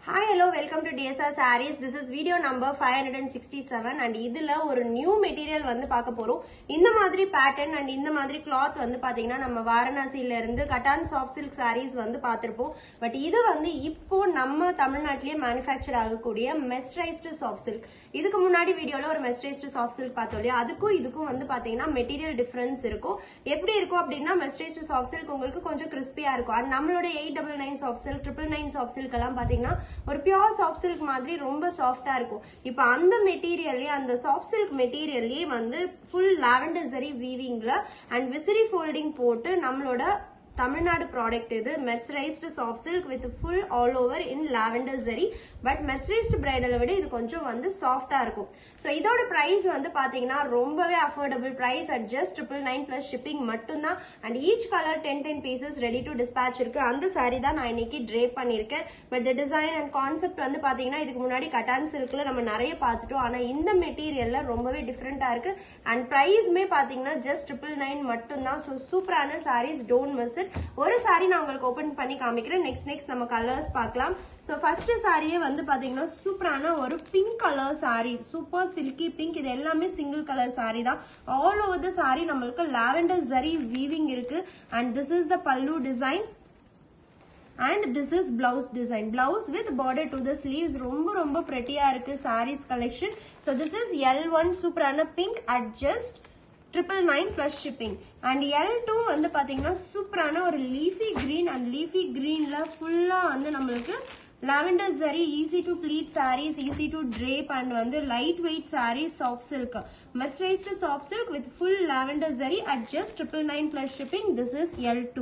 hi hello welcome to T S R sarees this is video number five hundred and sixty seven and இதுல ஒரு new material வந்து பார்க்க போறோம் இந்த மாதிரி பேட்டர்ன் அண்ட் இந்த மாதிரி கிளாத் வந்து பாத்தீங்கன்னா நம்ம வாரணாசியில இருந்து கட்டான் சாஃப்ட் சில்க் சாரீஸ் வந்து பார்த்திருப்போம் பட் இது வந்து இப்போ நம்ம தமிழ்நாட்டிலேயே மேனுஃபேக்சர் ஆகக்கூடிய மெஸ்ரைஸ்டு சாஃப்ட் சில்க் இதுக்கு முன்னாடி வீடியோல ஒரு மெஸ்ரைஸ்டு சாஃப்ட் சில்க் பார்த்தோம் இல்லையா அதுக்கும் இதுக்கும் வந்து பாத்தீங்கன்னா மெட்டீரியல் டிஃபரன்ஸ் இருக்கும் எப்படி இருக்கும் அப்படின்னா மெஸ்ரைஸ்டு சாஃப்ட் சில்க் உங்களுக்கு கொஞ்சம் கிறிஸ்பியா இருக்கும் அண்ட் நம்மளோட eight double nine soft silk triple nine soft silk எல்லாம் பாத்தீங்கன்னா ஒரு பியோர் சாஃப்ட் சில்க் மாதிரி ரொம்ப சாஃப்டா இருக்கும் இப்போ அந்த மெட்டீரியல்லே அந்த சாஃப்ட் சில்க் மெட்டீரியல்லே வந்து ஃபுல் லாவெண்டர் ஜரி வீவிங்ல அண்ட் விசிறி ஃபோல்டிங் போட்டு நம்மளோட தமிழ்நாடு ப்ராடக்ட் இது mercerised soft silk with full all over in lavender zari but mercerised பிரைடலை விட இது கொஞ்சம் வந்து சாஃப்டா இருக்கும் ஸோ இதோட பிரைஸ் வந்து பாத்தீங்கன்னா ரொம்பவே affordable price at just triple nine plus shipping மட்டும்தான் and each colour ten ten pieces ready to dispatch இருக்கு அந்த சாரி தான் நான் இன்னைக்கு ட்ரேப் பண்ணியிருக்கேன் but the design and concept வந்து பாத்தீங்கன்னா இதுக்கு முன்னாடி கட்டான் சில்க்ல நம்ம நிறைய பார்த்துட்டோம் ஆனா இந்த மெட்டீரியல்ல ரொம்பவே டிஃப்ரெண்டா இருக்கு அண்ட் பிரைஸ்மே பாத்தீங்கன்னா ஜஸ்ட் ட்ரிபிள் நைன் மட்டும்தான் ஸோ சூப்பரான சாரீஸ் டோன்ட் மிஸ் இட் ஒரு சாரி நான் உங்களுக்கு ஓபன் பண்ணி காமிக்கிறேன் நெக்ஸ்ட் நெக்ஸ்ட் நம்ம கலர்ஸ் பார்க்கலாம் ஸோ ஃபர்ஸ்ட் சாரியே வந்து பாத்தீங்கன்னா சூப்பரான ஒரு pink colour sari super silky pink இது எல்லாமே சிங்கிள் கலர் சாரி தான் ஆல் ஓவர் த சாரி நம்மளுக்கு லாவெண்டர் ஜரி வீவிங் இருக்கு and this is the pallu design and this is blouse design blouse with border to the sleeves ரொம்ப ரொம்ப ப்ரெட்டியா இருக்கு saris collection so this is L one சூப்பரான pink at just triple nine plus shipping and L two வந்து பாத்தீங்கன்னா சூப்பரான ஒரு leafy green and leafy கிரீன்ல ஃபுல்லா வந்து நம்மளுக்கு lavender zari easy to pleat saris easy to drape and வந்து light weight saris soft silk mercerised soft silk with full lavender zari at just triple nine plus shipping this is L two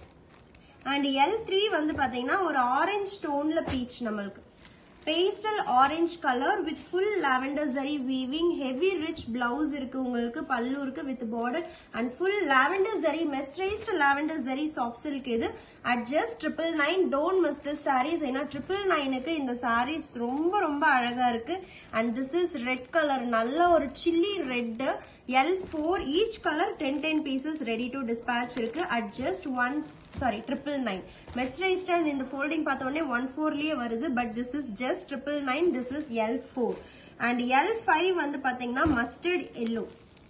and L three வந்து பாத்தீங்கன்னா ஒரு orange டோன்ல peach நம்மளுக்கு pastel orange colour with full lavender zari weaving heavy rich blouse இருக்கு உங்களுக்கு பல்லு இருக்கு with border and full lavender zari mercerised lavender zari soft silk இது at just triple nine don't miss this saris ஏன்னா ட்ரிபிள் நைனுக்கு இந்த சாரீஸ் ரொம்ப ரொம்ப அழகா இருக்கு and this is red colour நல்ல ஒரு chilli red L four each colour ten ten pieces ready to dispatch இருக்கு at just one sari triple nine mercerised and இந்த ஃபோல்டிங் பார்த்தோடனே ஒன் ஃபோர்லயே வருது but this is just triple nine this is L four and L five வந்து பாத்தீங்கன்னா mustard yellow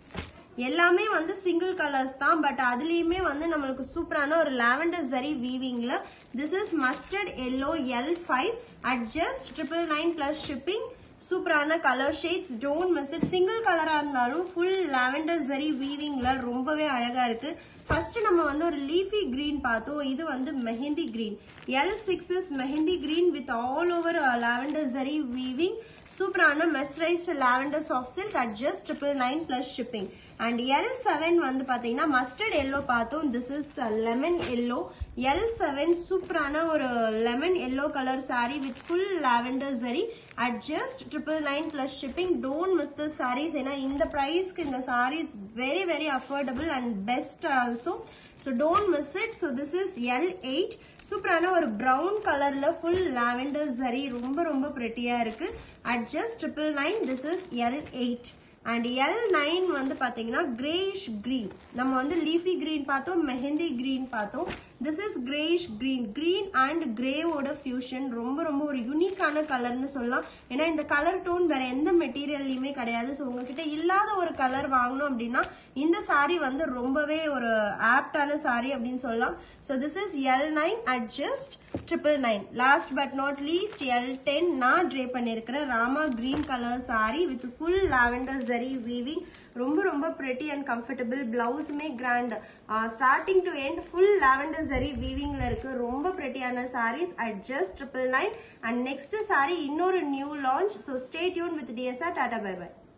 எல்லாமே வந்து single colours தான் பட் அதுலயுமே வந்து நம்மளுக்கு சூப்பரான ஒரு லாவெண்டர் ஜரி வீவிங்ல this is mustard yellow L five at just triple nine plus shipping சூப்பரான colour shades don't miss it single கலரா இருந்தாலும் ஃபுல் லாவெண்டர் ஜரி வீவிங்ல ரொம்பவே அழகா இருக்கு ஃபர்ஸ்ட் நம்ம வந்து ஒரு லீஃபி கிரீன் பார்த்தோம் இது வந்து mehndi green L six is mehndi green with all over lavender zari weaving சூப்பரான mercerised lavender soft silk at just triple nine plus shipping and L seven வந்து பாத்தீங்கன்னா மஸ்டர்ட் எல்லோ பார்த்தோம் this is lemon yellow L seven சூப்பரான ஒரு lemon yellow colour sari with full lavender zari at just triple nine plus shipping don't miss the saris ஏன்னா இந்த ப்ரைஸ்க்கு இந்த saris very very affordable and best also so don't miss it so this is L eight சூப்பரான ஒரு brown கலர்ல full lavender சரி ரொம்ப ரொம்ப ப்ரெட்டியா இருக்கு at just triple nine this is L eight and L nine வந்து பாத்தீங்கன்னா கிரேஷ் கிரீன் நம்ம வந்து லீஃபி கிரீன் பார்த்தோம் மெஹந்தி கிரீன் பார்த்தோம் this is greyish green green and கிரேவோட ஃபியூஷன் ரொம்ப ரொம்ப ஒரு யூனிக்கான கலர்னு சொல்லலாம் ஏன்னா இந்த கலர் டோன் வேற எந்த மெட்டீரியல்லையுமே கிடையாது ஸோ உங்ககிட்ட இல்லாத ஒரு கலர் வாங்கணும் அப்படின்னா இந்த சாரி வந்து ரொம்பவே ஒரு ஆப்டான சாரி அப்படின்னு சொல்லலாம் so this is L nine at just triple nine last but not least L ten நான் ட்ரே பண்ணியிருக்கிறேன் Rama green colour sari with full lavender zari weaving ரொம்ப ரொம்ப ப்ரெட்டி அண்ட் கம்ஃபர்டபுள் பிளவுஸுமே grand starting to end full lavender zari வீவிங்ல இருக்கு ரொம்ப ப்ரெட்டியான saris at just triple nine and next sari இன்னொரு new launch so stay tuned with DSR tata bye by